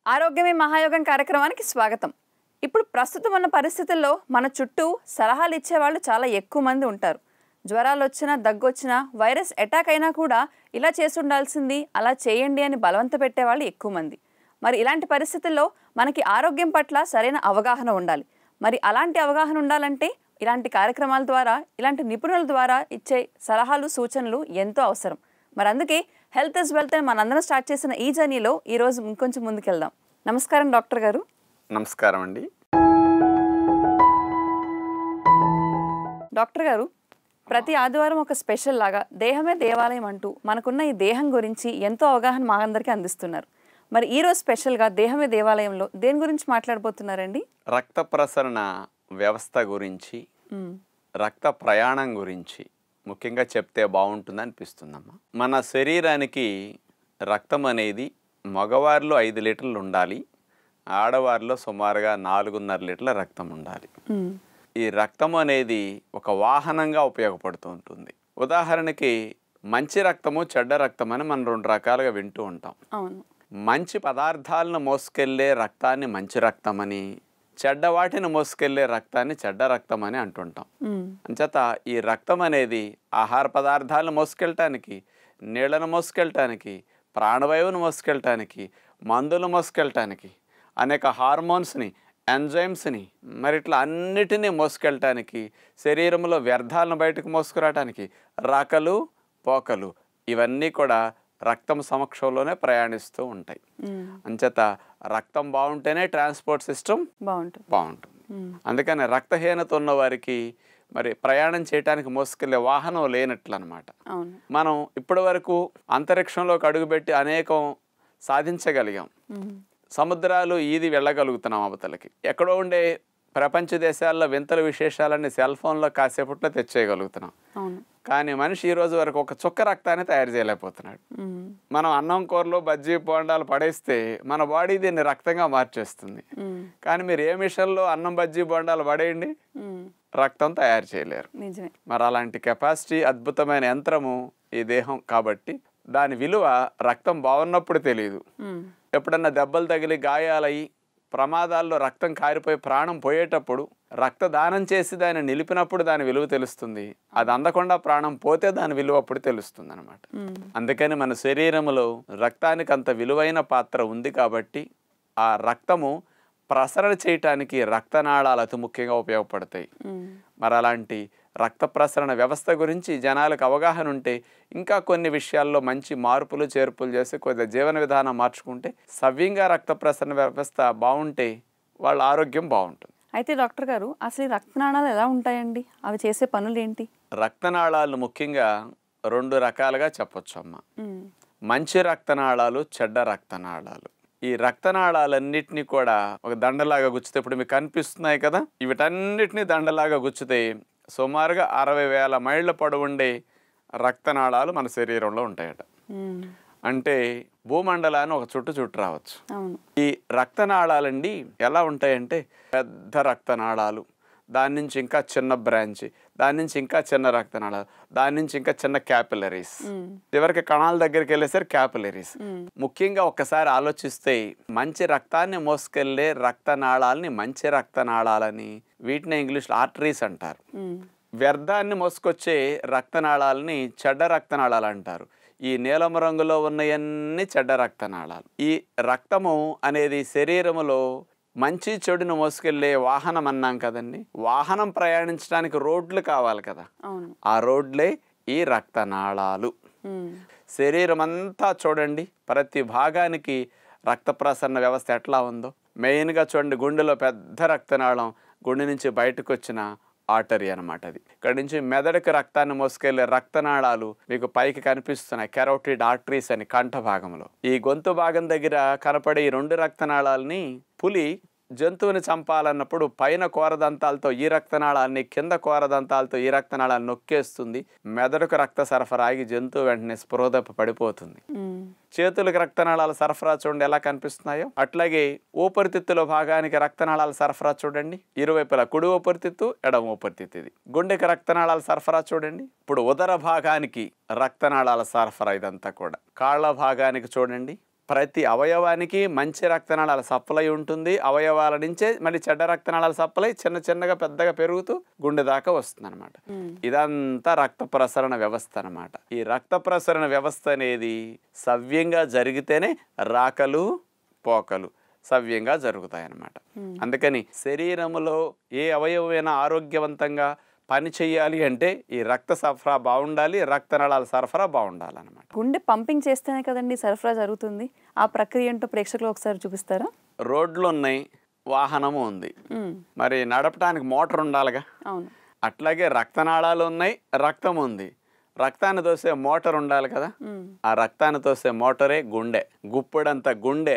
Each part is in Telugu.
ఆరోగ్యమే మహాయోగం కార్యక్రమానికి స్వాగతం ఇప్పుడు ప్రస్తుతం ఉన్న పరిస్థితుల్లో మన చుట్టూ సలహాలు ఇచ్చేవాళ్ళు చాలా ఎక్కువ మంది ఉంటారు జ్వరాలు వచ్చినా దగ్గు వచ్చినా వైరస్ అటాక్ అయినా కూడా ఇలా చేసి ఉండాల్సింది అలా చేయండి అని బలవంత పెట్టేవాళ్ళు ఎక్కువ మంది మరి ఇలాంటి పరిస్థితుల్లో మనకి ఆరోగ్యం పట్ల సరైన అవగాహన ఉండాలి మరి అలాంటి అవగాహన ఉండాలంటే ఇలాంటి కార్యక్రమాల ద్వారా ఇలాంటి నిపుణుల ద్వారా ఇచ్చే సలహాలు సూచనలు ఎంతో అవసరం మరి అందుకే హెల్త్ ఇస్ వెల్త్ అని మనందరం స్టార్ట్ చేసిన ఈ జర్నీలో ఈరోజు ఇంకొంచెం ముందుకెళ్దాం నమస్కారం డాక్టర్ గారు నమస్కారం అండి డాక్టర్ గారు ప్రతి ఆదివారం ఒక స్పెషల్ లాగా దేహమే దేవాలయం అంటూ మనకున్న ఈ దేహం గురించి ఎంతో అవగాహన మా అందరికీ అందిస్తున్నారు మరి ఈరోజు స్పెషల్గా దేహమే దేవాలయంలో దేని గురించి మాట్లాడబోతున్నారండి రక్త ప్రసరణ వ్యవస్థ గురించి మ్మ్. రక్త ప్రయాణం గురించి ముఖ్యంగా చెప్తే బాగుంటుంది అనిపిస్తుందమ్మా మన శరీరానికి రక్తం అనేది మగవారిలో ఐదు లీటర్లు ఉండాలి ఆడవారిలో సుమారుగా నాలుగున్నర లీటర్ల రక్తం ఉండాలి మ్మ్. ఈ రక్తం అనేది ఒక వాహనంగా ఉపయోగపడుతూ ఉంటుంది ఉదాహరణకి మంచి రక్తము చెడ్డ రక్తం అని మనం రెండు రకాలుగా వింటూ ఉంటాం అవును మంచి పదార్థాలను మోసుకెళ్లే రక్తాన్ని మంచి రక్తమని చెడ్డ వాటిని మోసుకెళ్లే రక్తాన్ని చెడ్డ రక్తం అని అంటుంటాం మ్మ్. అంచేత ఈ రక్తం అనేది ఆహార పదార్థాలను మోసుకెళ్ళటానికి నీళ్లను మోసుకెళ్ళటానికి ప్రాణవాయువును మోసుకెళ్ళటానికి మందులు మోసుకెళ్ళటానికి అనేక హార్మోన్స్ని ఎంజైమ్స్ని మరి ఇట్లా అన్నిటినీ మోసుకెళ్ళటానికి శరీరంలో వ్యర్థాలను బయటకు మోసుకురావటానికి రాకలు పోకలు ఇవన్నీ కూడా రక్తం సమక్షంలోనే ప్రయాణిస్తూ ఉంటాయి మ్మ్. అంచేత రక్తం బాగుంటేనే ట్రాన్స్పోర్ట్ సిస్టమ్ బాగుంటుంది బాగుంటుంది మ్మ్. అందుకని రక్తహీనత ఉన్న వారికి మరి ప్రయాణం చేయడానికి మోసుకెళ్లే వాహనం లేనట్లు అనమాట అవును మనం ఇప్పటి వరకు అంతరిక్షంలోకి అడుగుపెట్టి అనేకం సాధించగలిగాం మ్మ్. సముద్రాలు ఈది వెళ్ళగలుగుతున్నాం అవతలకి ఎక్కడో ఉండే ప్రపంచ దేశాల్లో వింతల విశేషాలన్నీ సెల్ ఫోన్లో కాసేపట్లో తెచ్చేయగలుగుతున్నాం అవును కానీ మనిషి ఈ రోజు వరకు ఒక చుక్క రక్తాన్ని తయారు చేయలేకపోతున్నాడు మ్మ్. మనం అన్నం కూరలో బజ్జీ బోండాలు పడేస్తే మన బాడీ దీన్ని రక్తంగా మార్చేస్తుంది మ్మ్. కానీ మీరు ఏ మిషన్లో అన్నం బజ్జీ బోండాలు పడేయండి మ్మ్. రక్తం తయారు చేయలేరు నిజమే మరి అలాంటి కెపాసిటీ అద్భుతమైన యంత్రము ఈ దేహం కాబట్టి దాని విలువ రక్తం బాగున్నప్పుడు తెలియదు మ్మ్. ఎప్పుడన్నా దెబ్బలు తగిలి గాయాలయ్యి ప్రమాదాల్లో రక్తం కారిపోయి ప్రాణం పోయేటప్పుడు రక్తదానం చేసి దాన్ని నిలిపినప్పుడు దాని విలువ తెలుస్తుంది అది అందకుండా ప్రాణం పోతే దాని విలువ అప్పుడు తెలుస్తుంది అనమాట మ్మ్. అందుకని మన శరీరంలో రక్తానికి అంత విలువైన పాత్ర ఉంది కాబట్టి ఆ రక్తము ప్రసరణ చేయటానికి రక్తనాళాలు అతి ముఖ్యంగా ఉపయోగపడతాయి మ్మ్. మరి అలాంటి రక్త ప్రసరణ వ్యవస్థ గురించి జనాలకు అవగాహన ఉంటే ఇంకా కొన్ని విషయాల్లో మంచి మార్పులు చేర్పులు చేసి కొద్దిగా జీవన విధానం మార్చుకుంటే సవ్యంగా రక్త ప్రసరణ వ్యవస్థ బాగుంటే వాళ్ళ ఆరోగ్యం బాగుంటుంది అయితే డాక్టర్ గారు అసలు ఈ రక్తనాళాలు ఎలా ఉంటాయండి అవి చేసే పనులు ఏంటి రక్తనాళాలు ముఖ్యంగా రెండు రకాలుగా చెప్పొచ్చు అమ్మ మ్మ్. మంచి రక్తనాళాలు చెడ్డ రక్తనాళాలు ఈ రక్తనాళాలన్నిటినీ కూడా ఒక దండలాగా గుచ్చితే ఇప్పుడు మీకు కనిపిస్తున్నాయి కదా వీటన్నిటిని దండలాగా గుచ్చితే సుమారుగా అరవై వేల మైళ్ళ పొడవుండే రక్తనాళాలు మన శరీరంలో ఉంటాయట మ్మ్. అంటే భూమండలాన్ని ఒక చుట్టు చుట్టు రావచ్చు అవును ఈ రక్తనాళాలండి ఎలా ఉంటాయంటే పెద్ద రక్తనాళాలు దాని నుంచి ఇంకా చిన్న బ్రాంచ్ దాని నుంచి ఇంకా చిన్న రక్తనాళాలు దాని నుంచి ఇంకా చిన్న క్యాపిలరీస్ మ్మ్. చివరికి కణాల దగ్గరికి వెళ్ళేసరికి క్యాపిలరీస్ మ్మ్. ముఖ్యంగా ఒక్కసారి ఆలోచిస్తే మంచి రక్తాన్ని మోసుకెళ్లే రక్తనాళాలని మంచి రక్తనాళాలని వీటిని ఇంగ్లీష్లో ఆర్టరీస్ అంటారు మ్మ్. వ్యర్థాన్ని మోసుకొచ్చే రక్తనాళాలని చెడ్డ రక్తనాళాలు అంటారు ఈ నీలం రంగులో ఉన్నవన్నీ చెడ్డ రక్తనాళాలు ఈ రక్తము అనేది శరీరములో మంచి చెడును మోసుకెళ్లే వాహనం అన్నాం కదండి వాహనం ప్రయాణించడానికి రోడ్లు కావాలి కదా అవును ఆ రోడ్లే ఈ రక్తనాళాలు మ్మ్. శరీరం అంతా చూడండి ప్రతి భాగానికి రక్త ప్రసరణ వ్యవస్థ ఎట్లా ఉందో మెయిన్గా చూడండి గుండెలో పెద్ద రక్తనాళం గుండె నుంచి బయటకు వచ్చిన ఆర్టరీ అనమాట అది ఇక్కడ నుంచి మెదడుకి రక్తాన్ని మోసుకెళ్లే రక్తనాళాలు మీకు పైకి కనిపిస్తున్నాయి కెరోటిడ్ ఆర్టరీస్ అని కంఠ భాగంలో ఈ గొంతు భాగం దగ్గర కనపడే ఈ రెండు రక్తనాళాలని పులి జంతువుని చంపాలన్నప్పుడు పైన కోరదంతాలతో ఈ రక్తనాళాన్ని కింద కోరదంతాలతో ఈ రక్తనాళాన్ని నొక్కేస్తుంది మెదడుకు రక్త సరఫరా ఆగి జంతువు వెంటనే స్పృహదప్ప పడిపోతుంది మ్మ్. చేతులకు రక్తనాళాల సరఫరా చూడండి ఎలా కనిపిస్తున్నాయో అట్లాగే ఊపిరితిత్తుల భాగానికి రక్తనాళాల సరఫరా చూడండి ఇరువైపులా కుడి ఊపిరితిత్తు ఎడమ ఊపిరితిత్తు ఇది గుండెకి రక్తనాళాల సరఫరా చూడండి ఇప్పుడు ఉదర భాగానికి రక్తనాళాల సరఫరా ఇదంతా కూడా కాళ్ళ భాగానికి చూడండి ప్రతి అవయవానికి మంచి రక్తనాళాల సప్లై ఉంటుంది అవయవాల నుంచే మళ్ళీ చెడ్డ రక్తనాళాల సప్లై చిన్న చిన్నగా పెద్దగా పెరుగుతూ గుండె దాకా వస్తుంది అనమాట ఇదంతా రక్త ప్రసరణ వ్యవస్థ అనమాట ఈ రక్త ప్రసరణ వ్యవస్థ అనేది సవ్యంగా జరిగితేనే రాకలు పోకలు సవ్యంగా జరుగుతాయి అన్నమాట అందుకని శరీరంలో ఏ అవయవమైనా ఆరోగ్యవంతంగా పని చేయాలి అంటే ఈ రక్త సరఫరా బాగుండాలి రక్తనాళాల సరఫరా బాగుండాలన్నమాట గుండె పంపింగ్ చేస్తేనే కదండి సరఫరా జరుగుతుంది ఆ ప్రక్రియ ఏంటో ప్రేక్షకులు ఒకసారి చూపిస్తారా రోడ్లు ఉన్నాయి వాహనము ఉంది మ్మ్. మరి నడపడానికి మోటార్ ఉండాలిగా అవును అట్లాగే రక్తనాళాలు ఉన్నాయి రక్తం ఉంది రక్తాన్ని తోసే మోటార్ ఉండాలి కదా మ్మ్. ఆ రక్తాన్ని తోసే మోటరే గుండె గుప్పెడంత గుండె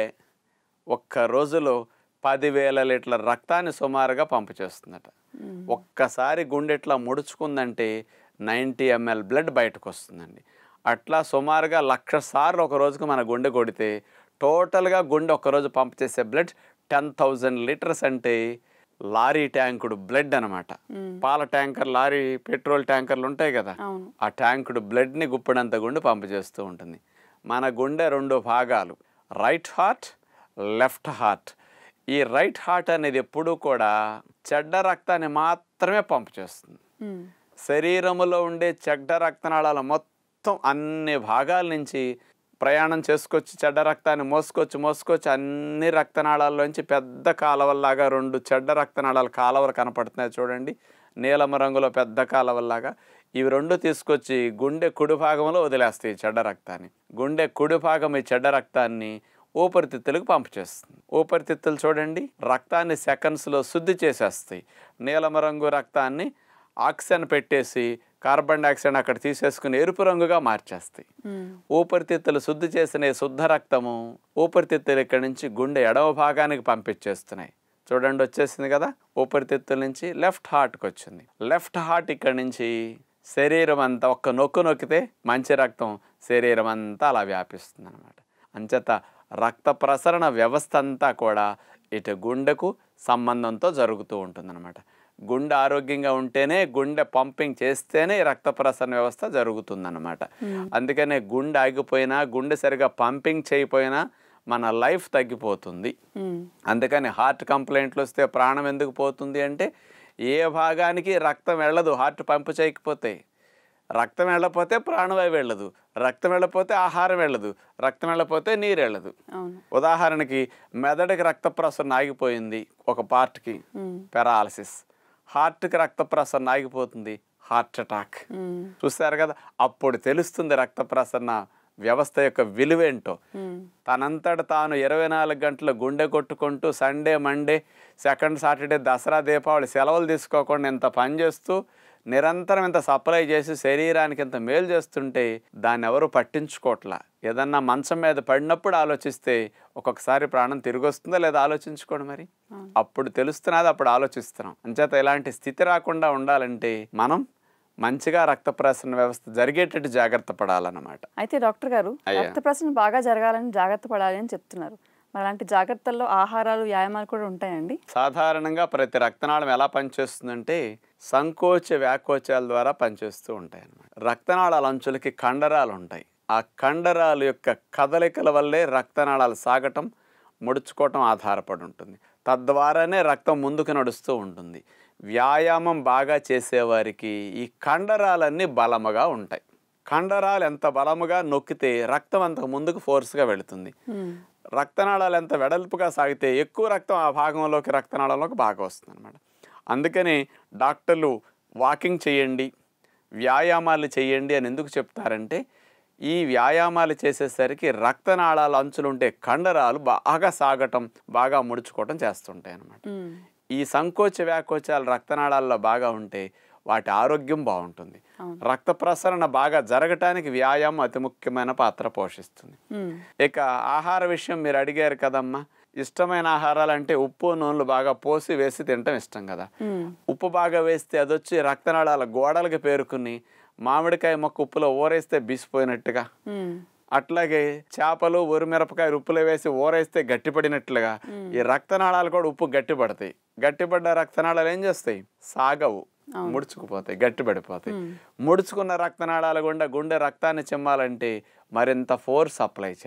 ఒక్క రోజులో పదివేల లీటర్ల రక్తాన్ని సుమారుగా పంపు చేస్తుందట ఒక్కసారి గుండె ఇట్లా ముడుచుకుందంటే నైంటీ ఎంఎల్ బ్లడ్ బయటకు వస్తుందండి అట్లా సుమారుగా లక్ష సార్లు ఒక రోజుకు మన గుండె కొడితే టోటల్గా గుండె ఒక్కరోజు పంప్ చేసే బ్లడ్ టెన్ థౌజండ్ లీటర్స్ అంటే లారీ ట్యాంకుడు బ్లడ్ అనమాట పాల ట్యాంకర్ లారీ పెట్రోల్ ట్యాంకర్లు ఉంటాయి కదా అవును ఆ ట్యాంకుడు బ్లడ్ని గుప్పెడంత గుండె పంపు చేస్తూ ఉంటుంది మన గుండె రెండు భాగాలు రైట్ హార్ట్ లెఫ్ట్ హార్ట్ ఈ రైట్ హార్ట్ అనేది ఎప్పుడూ కూడా చెడ్డ రక్తాన్ని మాత్రమే పంపు చేస్తుంది మ్మ్. శరీరములో ఉండే చెడ్డ రక్తనాళాల మొత్తం అన్ని భాగాల నుంచి ప్రయాణం చేసుకొచ్చి చెడ్డ రక్తాన్ని మోసుకొచ్చి మోసుకొచ్చి అన్ని రక్తనాళాల్లోంచి పెద్ద కాలవల్లాగా రెండు చెడ్డ రక్తనాళాల కాలువలు కనపడుతున్నాయి చూడండి నీలమ రంగులో పెద్ద కాలవల్లాగా ఇవి రెండు తీసుకొచ్చి గుండె కుడి భాగంలో వదిలేస్తాయి ఈ చెడ్డ రక్తాన్ని గుండె కుడి భాగం ఈ చెడ్డ రక్తాన్ని ఊపిరితిత్తులకు పంపు చేస్తుంది ఊపిరితిత్తులు చూడండి రక్తాన్ని సెకండ్స్లో శుద్ధి చేసేస్తాయి నీలమ రంగు రక్తాన్ని ఆక్సిజన్ పెట్టేసి కార్బన్ డైఆక్సైడ్ అక్కడ తీసేసుకుని ఎరుపు రంగుగా మార్చేస్తాయి మ్మ్. ఊపిరితిత్తులు శుద్ధి చేసిన ఈ శుద్ధ రక్తము ఊపిరితిత్తులు ఇక్కడి నుంచి గుండె ఎడవ భాగానికి పంపించేస్తున్నాయి చూడండి వచ్చేసింది కదా ఊపిరితిత్తుల నుంచి లెఫ్ట్ హార్ట్కి వచ్చింది లెఫ్ట్ హార్ట్ ఇక్కడి నుంచి శరీరం అంతా ఒక్క నొక్కు నొక్కితే మంచి రక్తం శరీరం అంతా అలా వ్యాపిస్తుంది అనమాట అంచేత రక్త ప్రసరణ వ్యవస్థ అంతా కూడా ఇటు గుండెకు సంబంధంతో జరుగుతూ ఉంటుందన్నమాట గుండె ఆరోగ్యంగా ఉంటేనే గుండె పంపింగ్ చేస్తేనే ఈ రక్త ప్రసరణ వ్యవస్థ జరుగుతుందన్నమాట అందుకనే గుండె ఆగిపోయినా గుండె సరిగా పంపింగ్ చేయకపోయినా మన లైఫ్ తగ్గిపోతుంది మ్మ్. అందుకని హార్ట్ కంప్లైంట్లు వస్తే ప్రాణం ఎందుకు పోతుంది అంటే ఏ భాగానికి రక్తం వెళ్ళదు హార్ట్ పంపు చేయకపోతే రక్తం వెళ్ళకపోతే ప్రాణవాయు వెళ్ళదు రక్తం వెళ్ళకపోతే ఆహారం వెళ్ళదు రక్తం వెళ్ళకపోతే నీరు వెళ్ళదు అవును ఉదాహరణకి మెదడుకి రక్త ప్రసరణ ఆగిపోయింది ఒక పార్ట్కి మ్మ్. పెరాలసిస్ హార్ట్కి రక్త ప్రసరణ ఆగిపోతుంది హార్ట్ అటాక్ మ్మ్. చూస్తారు కదా అప్పుడు తెలుస్తుంది రక్త ప్రసరణ వ్యవస్థ యొక్క విలువేంటో మ్మ్. తనంతట తాను ఇరవై నాలుగు గంటలు గుండె కొట్టుకుంటూ Sunday Monday second Saturday Dasara Deepavali సెలవులు తీసుకోకుండా ఇంత పని చేస్తూ నిరంతరం ఇంత సప్లై చేసి శరీరానికి ఇంత మేలు చేస్తుంటే దాన్ని ఎవరు పట్టించుకోవట్లా ఏదన్నా మంచం మీద పడినప్పుడు ఆలోచిస్తే ఒక్కొక్కసారి ప్రాణం తిరిగి వస్తుందా లేదా ఆలోచించుకోండి మరి అప్పుడు తెలుస్తున్నది అప్పుడు ఆలోచిస్తున్నాం అంచేత ఇలాంటి స్థితి రాకుండా ఉండాలంటే మనం మంచిగా రక్త ప్రసరణ వ్యవస్థ జరిగేటట్టు జాగ్రత్త పడాలన్నమాట అయితే డాక్టర్ గారు అయ్యా. రక్త ప్రసరణ బాగా జరగాలని జాగ్రత్త పడాలి అని చెప్తున్నారు మరి అలాంటి జాగ్రత్తల్లో ఆహారాలు వ్యాయామాలు కూడా ఉంటాయండి సాధారణంగా ప్రతి రక్తనాళం ఎలా పనిచేస్తుందంటే సంకోచ వ్యాకోచాల ద్వారా పనిచేస్తూ ఉంటాయి అన్నమాట రక్తనాళాల అంచులకి కండరాలు ఉంటాయి ఆ కండరాల యొక్క కదలికల వల్లే రక్తనాళాలు సాగటం ముడుచుకోవటం ఆధారపడి ఉంటుంది తద్వారానే రక్తం ముందుకు నడుస్తూ ఉంటుంది వ్యాయామం బాగా చేసేవారికి ఈ కండరాలన్నీ బలముగా ఉంటాయి కండరాలు ఎంత బలముగా నొక్కితే రక్తం అంత ముందుకు ఫోర్స్గా వెళుతుంది మ్మ్. రక్తనాళాలు ఎంత వెడల్పుగా సాగితే ఎక్కువ రక్తం ఆ భాగంలోకి రక్తనాళంలోకి బాగా వస్తుంది అనమాట అందుకని డాక్టర్లు వాకింగ్ చేయండి వ్యాయామాలు చేయండి అని ఎందుకు చెప్తారంటే ఈ వ్యాయామాలు చేసేసరికి రక్తనాళాల అంచులు ఉండే కండరాలు బాగా సాగటం బాగా ముడుచుకోవటం చేస్తుంటాయి అన్నమాట మ్మ్. ఈ సంకోచ వ్యాకోచాలు రక్తనాళాల్లో బాగా ఉంటే వాటి ఆరోగ్యం బాగుంటుంది అవును. రక్త ప్రసరణ బాగా జరగటానికి వ్యాయామం అతి ముఖ్యమైన పాత్ర పోషిస్తుంది మ్మ్. ఇక ఆహార విషయం మీరు అడిగారు కదమ్మా ఇష్టమైన ఆహారాలు అంటే ఉప్పు నూనెలు బాగా పోసి వేసి తినటం ఇష్టం కదా మ్మ్. ఉప్పు బాగా వేస్తే అది వచ్చి రక్తనాళాల గోడలకు పేరుకుని మామిడికాయ మొక్క ఉప్పులో ఊరేస్తే బిసిపోయినట్టుగా మ్మ్. అట్లాగే చేపలు ఉరిమిరపకాయ ఉప్పులో వేసి ఊరేస్తే గట్టిపడినట్లుగా ఈ రక్తనాళాలు కూడా ఉప్పు గట్టిపడతాయి గట్టిపడ్డ రక్తనాళాలు ఏం చేస్తాయి సాగవు ముడుచుకుపోతాయి గట్టిపడిపోతాయి ముడుచుకున్న రక్తనాళాల గుండా గుండె రక్తాన్ని చిమ్మాలంటే మరింత ఫోర్స్ అప్లై చేయాలి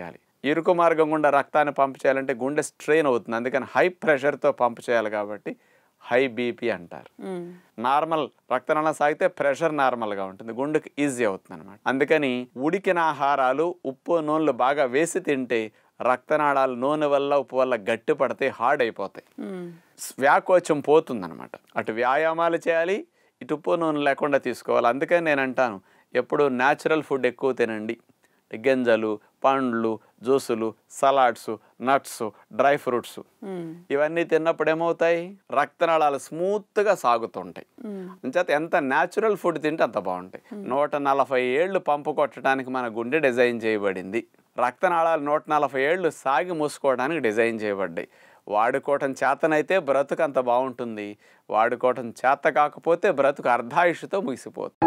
ఇరుకు మార్గం గుండా రక్తాన్ని పంపు చేయాలంటే గుండె స్ట్రెయిన్ అవుతుంది అందుకని హై ప్రెషర్తో పంపు చేయాలి కాబట్టి హై బీపీ అంటారు మ్మ్. నార్మల్ రక్తనాళం సాగితే ప్రెషర్ నార్మల్గా ఉంటుంది గుండెకి ఈజీ అవుతుంది అనమాట అందుకని ఉడికిన ఆహారాలు ఉప్పు నూనెలు బాగా వేసి తింటే రక్తనాళాలు నూనె వల్ల ఉప్పు వల్ల గట్టి పడితే హార్డ్ అయిపోతాయి మ్మ్. వ్యాకోచం పోతుందన్నమాట అటు వ్యాయామాలు చేయాలి ఇటు ఉప్పు నూనె లేకుండా తీసుకోవాలి అందుకని నేను అంటాను ఎప్పుడు న్యాచురల్ ఫుడ్ ఎక్కువ తినండి గింజలు పండ్లు జ్యూసులు సలాడ్స్ నట్స్ డ్రై ఫ్రూట్స్ మ్మ్. ఇవన్నీ తిన్నప్పుడు ఏమవుతాయి రక్తనాళాలు స్మూత్గా సాగుతుంటాయి మ్మ్. అంచేత ఎంత న్యాచురల్ ఫుడ్ తింటే అంత బాగుంటాయి నూట నలభై ఏళ్ళు పంపు కొట్టడానికి మన గుండె డిజైన్ చేయబడింది రక్తనాళాలు నూట నలభై ఏళ్ళు సాగి మూసుకోవడానికి డిజైన్ చేయబడ్డాయి వాడుకోవటం చేతనైతే బ్రతుకు అంత బాగుంటుంది వాడుకోవటం చేత కాకపోతే బ్రతుకు అర్ధాయుషుతో ముగిసిపోతుంది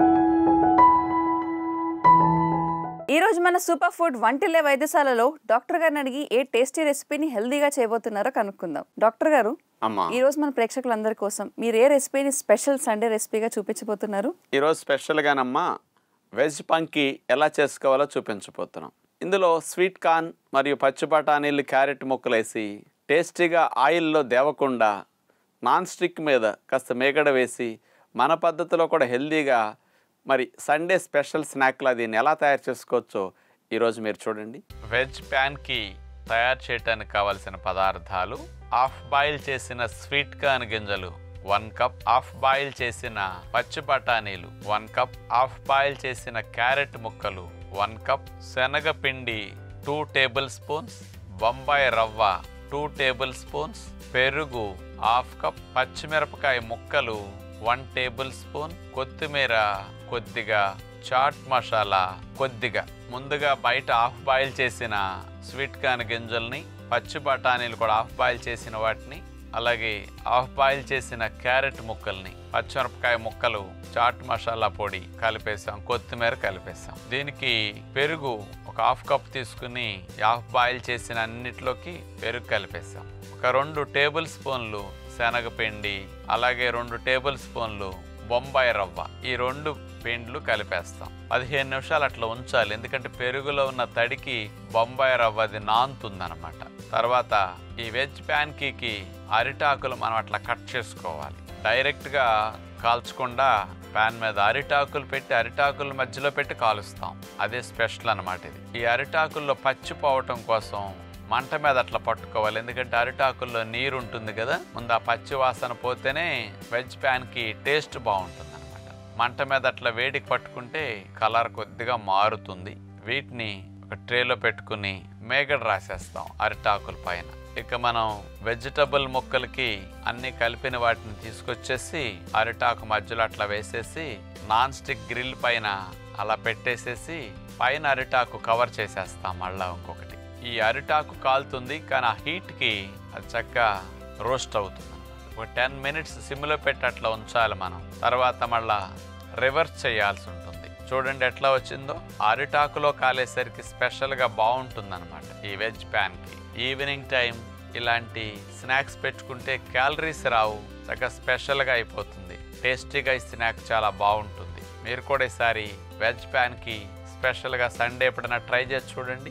ఈ రోజు మన సూపర్ ఫుడ్ వంటిల్లే వైద్యశాలలో డాక్టర్ గారిని అడిగి ఏ టేస్టీ రెసిపీని హెల్దీగా చేయబోతున్నారో కనుక్కుందాం డాక్టర్ గారు అమ్మా ఈ రోజు మన ప్రేక్షకులందరి కోసం మీరు ఏ రెసిపీని స్పెషల్ సండే రెసిపీగా చూపించబోతున్నారు ఈరోజు స్పెషల్గానమ్మా వెజ్ పంకి ఎలా చేసుకోవాలో చూపించబోతున్నాం ఇందులో స్వీట్ కార్న్ మరియు పచ్చి బఠానీలు క్యారెట్ ముక్కలు వేసి టేస్టీగా ఆయిల్లో దేవకుండా నాన్ స్టిక్ మీద కాస్త మేగడ వేసి మన పద్ధతిలో కూడా హెల్దీగా మరి సండే స్పెషల్ స్నాక్లా దీన్ని ఎలా తయారు చేసుకోవచ్చో ఈరోజు మీరు చూడండి వెజ్ ప్యాన్కి తయారు చేయడానికి కావలసిన పదార్థాలు హాఫ్ బాయిల్ చేసిన స్వీట్ కార్న్ గింజలు వన్ కప్ హాఫ్ బాయిల్ చేసిన పచ్చి బఠానీలు వన్ కప్ హాఫ్ బాయిల్ చేసిన క్యారెట్ ముక్కలు వన్ కప్ శనగపిండి two tablespoons Bombay rava two tablespoons పెరుగు హాఫ్ కప్ పచ్చిమిరపకాయ ముక్కలు వన్ టేబుల్ స్పూన్ కొత్తిమీర కొద్దిగా చాట్ మసాలా కొద్దిగా ముందుగా బయట హాఫ్ బాయిల్ చేసిన స్వీట్ కార్న్ గింజల్ని పచ్చి బఠానీలు కూడా హాఫ్ బాయిల్ చేసిన వాటిని అలాగే హాఫ్ బాయిల్ చేసిన క్యారెట్ ముక్కల్ని పచ్చిమిరపకాయ ముక్కలు చాట్ మసాలా పొడి కలిపేసాం కొత్తిమీర కలిపేసాం దీనికి పెరుగు ఒక హాఫ్ కప్ తీసుకుని హాఫ్ బాయిల్ చేసిన అన్నిటిలోకి పెరుగు కలిపేసాం ఒక రెండు టేబుల్ స్పూన్లు శనగపిండి అలాగే రెండు టేబుల్ స్పూన్లు బొంబాయి రవ్వ ఈ రెండు పిండ్లు కలిపేస్తాం పదిహేను నిమిషాలు అట్లా ఉంచాలి ఎందుకంటే పెరుగులో ఉన్న తడికి బొంబాయి రవ్వ అది నానుతుందన్నమాట తర్వాత ఈ వెజ్ ప్యాన్కీకి అరిటాకులు మనం అట్లా కట్ చేసుకోవాలి డైరెక్ట్గా కాల్చకుండా ప్యాన్ మీద అరిటాకులు పెట్టి అరిటాకుల మధ్యలో పెట్టి కాలుస్తాం అదే స్పెషల్ అన్నమాట ఇది ఈ అరిటాకుల్లో పచ్చి పోవటం కోసం మంట మీద అట్లా పట్టుకోవాలి ఎందుకంటే అరిటాకుల్లో నీరు ఉంటుంది కదా ముందు ఆ పచ్చి వాసన పోతేనే వెజ్ ప్యాన్కి టేస్ట్ బాగుంటుంది అనమాట మంట మీద అట్లా వేడికి పట్టుకుంటే కలర్ కొద్దిగా మారుతుంది వీటిని ఒక ట్రేలో పెట్టుకుని మేగడ రాసేస్తాం అరిటాకుల పైన ఇక మనం వెజిటబుల్ ముక్కలకి అన్ని కలిపిన వాటిని తీసుకొచ్చేసి అరిటాకు మధ్యలో అట్లా వేసేసి నాన్ స్టిక్ గ్రిల్ పైన అలా పెట్టేసేసి పైన అరిటాకు కవర్ చేసేస్తాం మళ్ళా ఇంకొకటి ఈ అరిటాకు కాలుతుంది కానీ ఆ హీట్కి అది చక్కగా రోస్ట్ అవుతుంది ఒక టెన్ మినిట్స్ సిమ్లో పెట్టి అట్లా ఉంచాలి మనం తర్వాత మళ్ళా రివర్స్ చేయాల్సి ఉంటుంది చూడండి ఎట్లా వచ్చిందో అరిటాకులో కాలేసరికి స్పెషల్గా బాగుంటుంది అనమాట ఈ వెజ్ ప్యాన్కి ఈవినింగ్ టైం ఇలాంటి స్నాక్స్ పెట్టుకుంటే క్యాలరీస్ రావు చక్కగా స్పెషల్గా అయిపోతుంది టేస్టీగా ఈ స్నాక్ చాలా బాగుంటుంది మీరు కూడా ఈసారి వెజ్ ప్యాన్కి స్పెషల్గా సండే ఎప్పుడైనా ట్రై చేసి చూడండి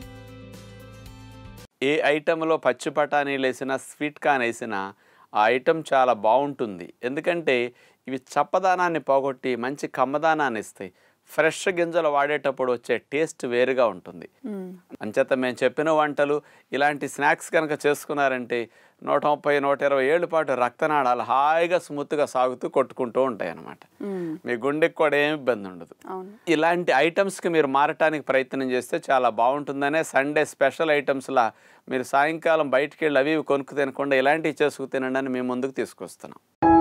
ఏ ఐటెంలో పచ్చి బఠానీలు వేసినా స్వీట్ కార్న్ వేసినా ఆ ఐటెం చాలా బాగుంటుంది ఎందుకంటే ఇవి చప్పదానాన్ని పోగొట్టి మంచి కమ్మదానాన్ని ఇస్తాయి ఫ్రెష్ గింజలు వాడేటప్పుడు వచ్చే టేస్ట్ వేరుగా ఉంటుంది మ్మ్. అంచేత మేము చెప్పిన వంటలు ఇలాంటి స్నాక్స్ కనుక చేసుకున్నారంటే నూట ముప్పై నూట ఇరవై ఏళ్ళ పాటు రక్తనాళాలు హాయిగా స్మూత్గా సాగుతూ కొట్టుకుంటూ ఉంటాయి అన్నమాట మ్మ్. మీ గుండెకి కూడా ఏమి ఇబ్బంది ఉండదు అవును ఇలాంటి ఐటమ్స్కి మీరు మారటానికి ప్రయత్నం చేస్తే చాలా బాగుంటుందనే సండే స్పెషల్ ఐటమ్స్లా మీరు సాయంకాలం బయటికి వెళ్ళి అవి ఇవి కొనుక్కు తినకుండా ఇలాంటివి చేసుకు తినండి అని మేము ముందుకు తీసుకొస్తున్నాం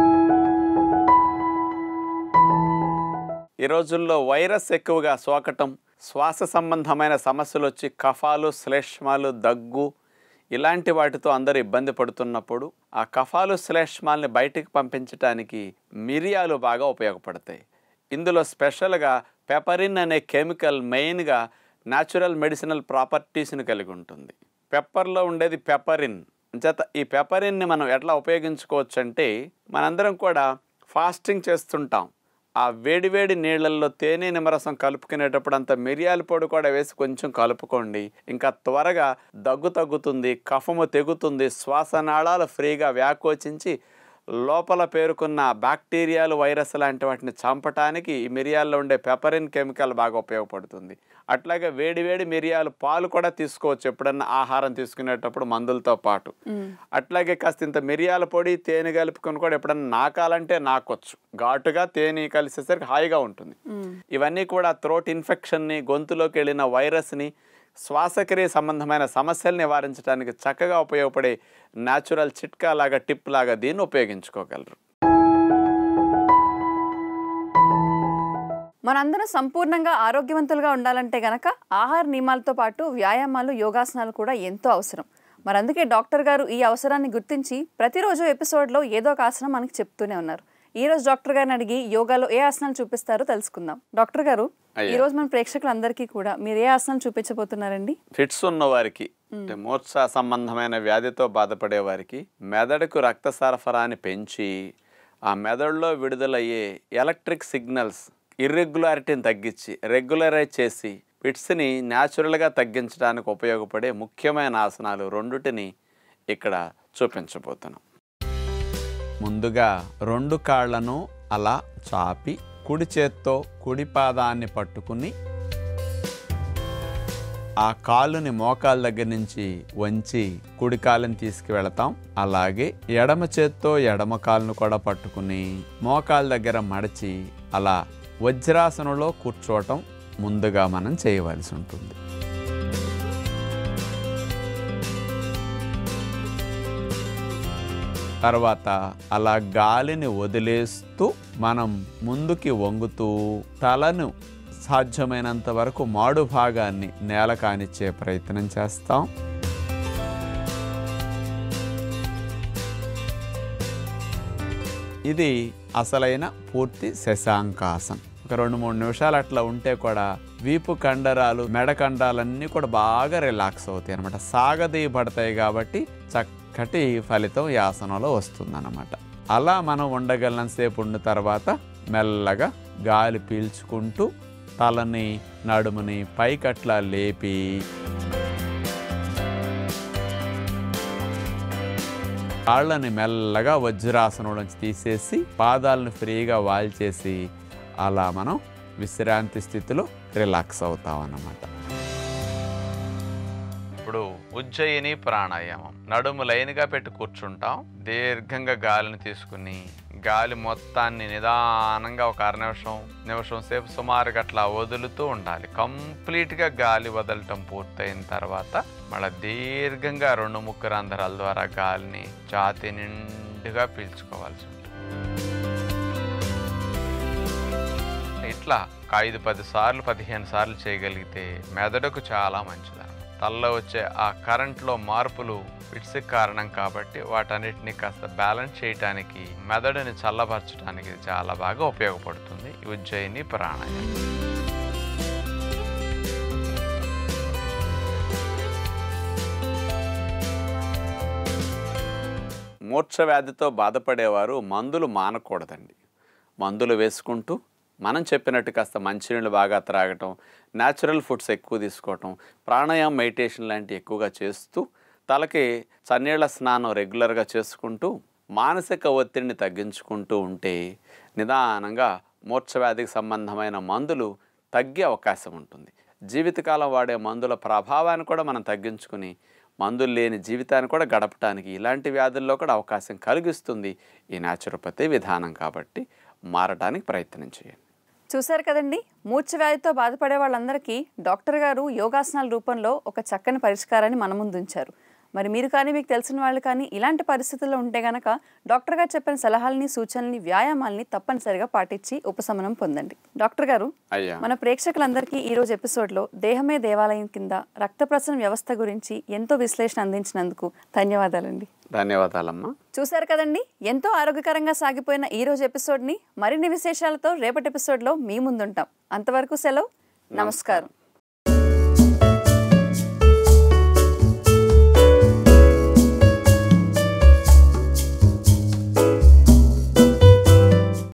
ఈ రోజుల్లో వైరస్ ఎక్కువగా సోకటం శ్వాస సంబంధమైన సమస్యలు వచ్చి కఫాలు శ్లేష్మాలు దగ్గు ఇలాంటి వాటితో అందరూ ఇబ్బంది పడుతున్నప్పుడు ఆ కఫాలు శ్లేష్మాల్ని బయటికి పంపించడానికి మిరియాలు బాగా ఉపయోగపడతాయి ఇందులో స్పెషల్గా పెపరిన్ అనే కెమికల్ మెయిన్గా న్యాచురల్ మెడిసినల్ ప్రాపర్టీస్ని కలిగి ఉంటుంది పెప్పర్లో ఉండేది పెపరిన్ చేత ఈ పెపరిన్ని మనం ఎట్లా ఉపయోగించుకోవచ్చు అంటే మనందరం కూడా ఫాస్టింగ్ చేస్తుంటాం ఆ వేడివేడి నీళ్ళల్లో తేనె నిమ్మరసం కలుపుకునేటప్పుడు అంత మిరియాల పొడి కూడా వేసి కొంచెం కలుపుకోండి ఇంకా త్వరగా దగ్గు తగ్గుతుంది కఫము తెగుతుంది శ్వాసనాళాలు ఫ్రీగా వ్యాకోచించి లోపల పేరుకున్న బ్యాక్టీరియాలు వైరస్ లాంటి వాటిని చంపటానికి ఈ మిరియాల్లో ఉండే పెపరిన్ కెమికల్ బాగా ఉపయోగపడుతుంది అట్లాగే వేడివేడి మిరియాలు పాలు కూడా తీసుకోవచ్చు ఎప్పుడన్నా ఆహారం తీసుకునేటప్పుడు మందులతో పాటు అట్లాగే కాస్త ఇంత మిరియాల పొడి తేనె కలుపుకొని కూడా ఎప్పుడన్నా నాకాలంటే నాకొచ్చు ఘాటుగా తేనె కలిసేసరికి హాయిగా ఉంటుంది ఇవన్నీ కూడా థ్రోట్ ఇన్ఫెక్షన్ని గొంతులోకి వెళ్ళిన వైరస్ని శ్వాసక్రియ సంబంధమైన సమస్యలు నివారించడానికి చక్కగా ఉపయోగపడే న్యాచురల్ చిట్కా లాగా టిప్ లాగా దీన్ని ఉపయోగించుకోగలరు మనందరం సంపూర్ణంగా ఆరోగ్యవంతులుగా ఉండాలంటే గనక ఆహార నియమాలతో పాటు వ్యాయామాలు యోగాసనాలు కూడా ఎంతో అవసరం మరి అందుకే డాక్టర్ గారు ఈ అవసరాన్ని గుర్తించి ప్రతిరోజు ఎపిసోడ్లో ఏదో ఒక ఆసనం మనకి చెప్తూనే ఉన్నారు ఈ రోజు డాక్టర్ గారిని అడిగి యోగాలో ఏ ఆసనాలు చూపిస్తారో తెలుసుకుందాం డాక్టర్ గారు అయ్యా. ఈ రోజు మన ప్రేక్షకులందరికీ కూడా మీరు ఏ ఆసనాలు చూపించబోతున్నారండి ఫిట్స్ ఉన్న వారికి అంటే మూర్ఛ సంబంధమైన వ్యాధితో బాధపడే వారికి మెదడుకు రక్త సరఫరాని పెంచి ఆ మెదడులో విడుదలయ్యే ఎలక్ట్రిక్ సిగ్నల్స్ ఇర్రెగ్యులారిటీని తగ్గించి రెగ్యులరైజ్ చేసి ఫిట్స్ని న్యాచురల్గా తగ్గించడానికి ఉపయోగపడే ముఖ్యమైన ఆసనాలు రెండుటిని ఇక్కడ చూపించబోతున్నాం ముందుగా రెండు కాళ్ళను అలా చాపి కుడి చేత్తో కుడి పాదాన్ని పట్టుకుని ఆ కాలుని మోకాల దగ్గర నుంచి వంచి కుడి కాలుని తీసుకువెళతాం అలాగే ఎడమ చేత్తో ఎడమ కాలును కూడా పట్టుకుని మోకాల దగ్గర మడచి అలా వజ్రాసనంలో కూర్చోవటం ముందుగా మనం చేయవలసి ఉంటుంది తర్వాత అలా గాలిని వదిలేస్తూ మనం ముందుకి వంగుతూ తలను సాధ్యమైనంత వరకు మాడు భాగాన్ని నేల కానిచ్చే ప్రయత్నం చేస్తాం ఇది అసలైన పూర్తి శశాంకాసన్ ఒక రెండు మూడు నిమిషాలు అట్లా ఉంటే కూడా వీపు కండరాలు మెడ కండరాలన్నీ కూడా బాగా రిలాక్స్ అవుతాయి అనమాట సాగదీయబడతాయి కాబట్టి చక్కటి ఫలితం ఈ ఆసనంలో వస్తుందన్నమాట అలా మనం ఉండగలనంతసేపు ఉన్న తర్వాత మెల్లగా గాలి పీల్చుకుంటూ తలని నడుముని పైకట్లా లేపి కాళ్ళని మెల్లగా వజ్రాసనంలోంచి తీసేసి పాదాలను ఫ్రీగా వాల్చేసి అలా మనం విశ్రాంతి స్థితిలో రిలాక్స్ అవుతాం అన్నమాట ఇప్పుడు ఉజ్జయిని ప్రాణాయామం నడుము లైన్గా పెట్టి కూర్చుంటాం దీర్ఘంగా గాలిని తీసుకుని గాలి మొత్తాన్ని నిదానంగా ఒక అర నిమిషం నిమిషం సేపు సుమారుగా అట్లా వదులుతూ ఉండాలి కంప్లీట్గా గాలి వదలటం పూర్తయిన తర్వాత మళ్ళీ దీర్ఘంగా రెండు ముక్కు రంధ్రాల ద్వారా గాలిని ఛాతి నిండుగా పీల్చుకోవాల్సి ఉంటుంది ఇట్లా ఒక ఐదు పది సార్లు పదిహేను సార్లు చేయగలిగితే మెదడుకు చాలా మంచిది తలలో వచ్చే ఆ కరెంట్లో మార్పులు ఫిట్స్ కారణం కాబట్టి వాటన్నిటిని కాస్త బ్యాలెన్స్ చేయటానికి మెదడుని చల్లబరచడానికి ఇది చాలా బాగా ఉపయోగపడుతుంది ఈ ఉజ్జయిని ప్రాణాయామం మూర్ఛ వ్యాధితో బాధపడేవారు మందులు మానకూడదండి మందులు వేసుకుంటూ మనం చెప్పినట్టు కాస్త మంచినీళ్ళు బాగా త్రాగటం న్యాచురల్ ఫుడ్స్ ఎక్కువ తీసుకోవటం ప్రాణాయామం మెడిటేషన్ లాంటివి ఎక్కువగా చేస్తూ తలకి చన్నీళ్ళ స్నానం రెగ్యులర్గా చేసుకుంటూ మానసిక ఒత్తిడిని తగ్గించుకుంటూ ఉంటే నిదానంగా మూర్ఛ వ్యాధికి సంబంధమైన మందులు తగ్గే అవకాశం ఉంటుంది జీవితకాలం వాడే మందుల ప్రభావాన్ని కూడా మనం తగ్గించుకుని మందులు లేని జీవితాన్ని కూడా గడపడానికి ఇలాంటి వ్యాధుల్లో కూడా అవకాశం కలిగిస్తుంది ఈ న్యాచురోపతి విధానం కాబట్టి మారడానికి ప్రయత్నం చేయండి చూశారు కదండి మూర్ఛ వ్యాధితో బాధపడే వాళ్ళందరికీ డాక్టర్ గారు యోగాసనాల రూపంలో ఒక చక్కని పరిష్కారాన్ని మన ముందు ఉంచారు మరి మీరు కానీ మీకు తెలిసిన వాళ్ళు కానీ ఇలాంటి పరిస్థితుల్లో ఉంటే గనక డాక్టర్ గారు చెప్పిన సలహాలని సూచనల్ని వ్యాయామాల్ని తప్పనిసరిగా పాటించి ఉపశమనం పొందండి డాక్టర్ గారు అయ్యా మన ప్రేక్షకులందరికీ ఈ రోజు ఎపిసోడ్లో దేహమే దేవాలయం కింద రక్త ప్రసరణ వ్యవస్థ గురించి ఎంతో విశ్లేషణ అందించినందుకు ధన్యవాదాలండి ధన్యవాదాలమ్మా చూశారు కదండి ఎంతో ఆరోగ్యకరంగా సాగిపోయిన ఈ రోజు ఎపిసోడ్ని మరిన్ని విశేషాలతో రేపటి ఎపిసోడ్లో మీ ముందుంటాం అంతవరకు సెలవు నమస్కారం